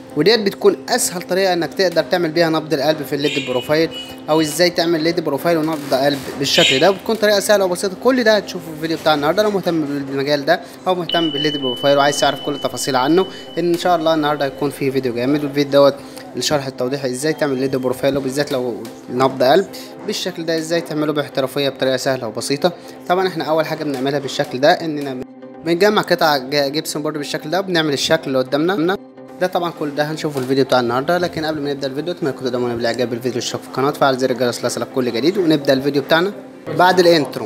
وديت بتكون اسهل طريقه انك تقدر تعمل بيها نبض القلب في الليد بروفايل او ازاي تعمل ليد بروفايل ونبض قلب بالشكل ده وبتكون طريقه سهله وبسيطه كل ده هتشوفه في الفيديو بتاع النهارده لو مهتم بالمجال ده او مهتم بالليد بروفايل وعايز تعرف كل التفاصيل عنه ان شاء الله النهارده هيكون فيه فيديو جامد والفيديو دوت لشرح التوضيح ازاي تعمل ليد بروفايل وبالذات لو نبض قلب بالشكل ده ازاي تعمله باحترافيه بطريقه سهله وبسيطه طبعا احنا اول حاجه بنعملها بالشكل ده اننا بنجمع قطع جبسون بورد بالشكل ده وبنعمل الشكل اللي قدامنا ده طبعا كل ده هنشوفه في الفيديو بتاع النهارده لكن قبل ما نبدا الفيديو اتمنى تكونوا تدعمونا بالاعجاب بالفيديو والاشتراك في القناه وفعل زر الجرس ليصلك كل جديد ونبدا الفيديو بتاعنا بعد الانترو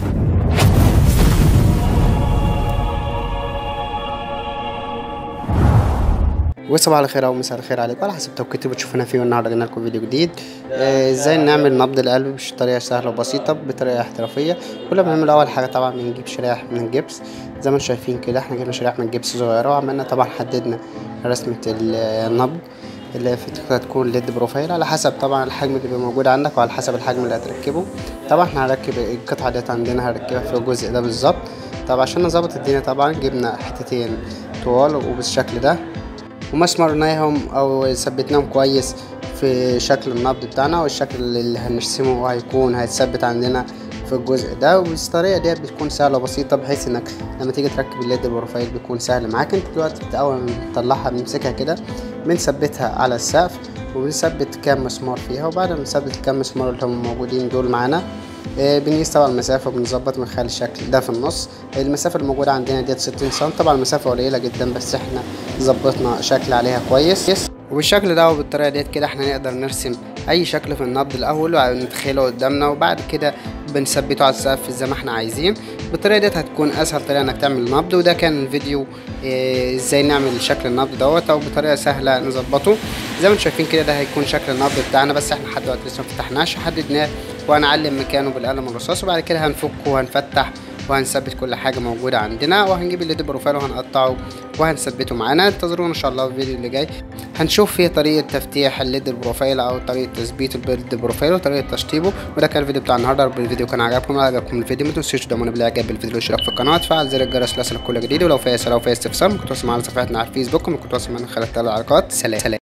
وصباح الخير او مساء الخير عليكم على حسب توقيتي بتشوفونا فيه النهارده جبنا لكم فيديو جديد آه، ازاي نعمل نبض القلب بطريقه سهله وبسيطه بطريقه احترافيه كل ما بنعمل اول حاجه طبعا بنجيب شرايح من الجبس زي ما انتم شايفين كده احنا جبنا شرايح من الجبس صغيره وعملنا طبعا حددنا رسمه النبض اللي في تكون ليد بروفايل على حسب طبعا الحجم اللي موجود عندك وعلى حسب الحجم اللي هتركبه طبعا احنا هنركب القطعه ديت عندنا هنركبها في الجزء ده بالظبط طب عشان نظبط الدنيا طبعا جبنا حتتين طوال وبالشكل ده ومسمرناهم او ثبتناهم كويس في شكل النبض بتاعنا والشكل اللي هنرسمه هيكون هيتثبت عندنا في الجزء ده والطريقه ديت بتكون سهله وبسيطه بحيث انك لما تيجي تركب الليد بروفايل بيكون سهل معاك انت دلوقتي اول ما نطلعها بنمسكها كده بنثبتها على السقف وبنثبت كام مسمار فيها وبعد ما نثبت الكام مسمار اللي هم موجودين دول معانا آه، بنقيس طبعا المسافه وبنظبط من خلال الشكل ده في النص المسافه اللي موجوده عندنا ديت 60 سم طبعا المسافه قليله جدا بس احنا ظبطنا شكل عليها كويس وبالشكل ده وبالطريقه ديت كده احنا نقدر نرسم اي شكل في النبض الاول ونتخيله قدامنا وبعد كده بنثبته على السقف زي ما احنا عايزين بالطريقه ديت هتكون اسهل طريقه انك تعمل نبض وده كان الفيديو اه ازاي نعمل شكل النبض دوت او بطريقه سهله نظبطه زي ما انتم شايفين كده ده هيكون شكل النبض بتاعنا بس احنا لحد دلوقتي لسه ما فتحناش حددناه وهنعلم مكانه بالقلم الرصاص وبعد كده هنفكه وهنفتح وهنثبت كل حاجه موجوده عندنا وهنجيب الليد بروفايل وهنقطعه وهنثبته معانا انتظرونا ان شاء الله في الفيديو اللي جاي هنشوف فيه طريقه تفتيح الليد بروفايل او طريقه تثبيت الليد بروفايل وطريقه تشطيبه وده كان الفيديو بتاع النهارده رب الفيديو كان عجبكم لو عجبكم الفيديو ما تنسوش تدعمونا بالاعجاب بالفيديو والاشتراك في القناه وتفعل زر الجرس ليصلك كل جديد ولو في اسئله او في استفسار ممكن تتواصل معنا على صفحتنا على الفيسبوك وممكن تتواصل معنا من خلال التعليقات سلام